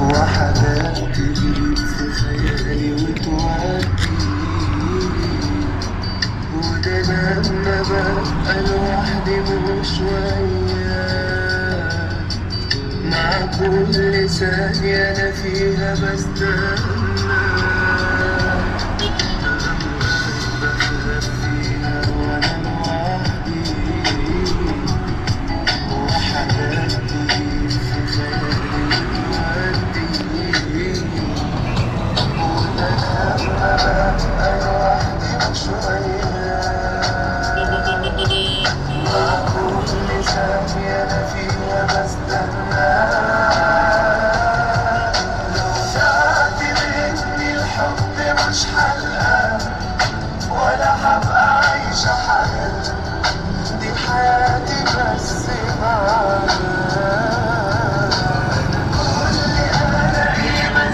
وحاجات تجيب في خيالي وتوديني وده لما ببقى لوحدي مش وياك مع كل ثانية أنا فيها بستنى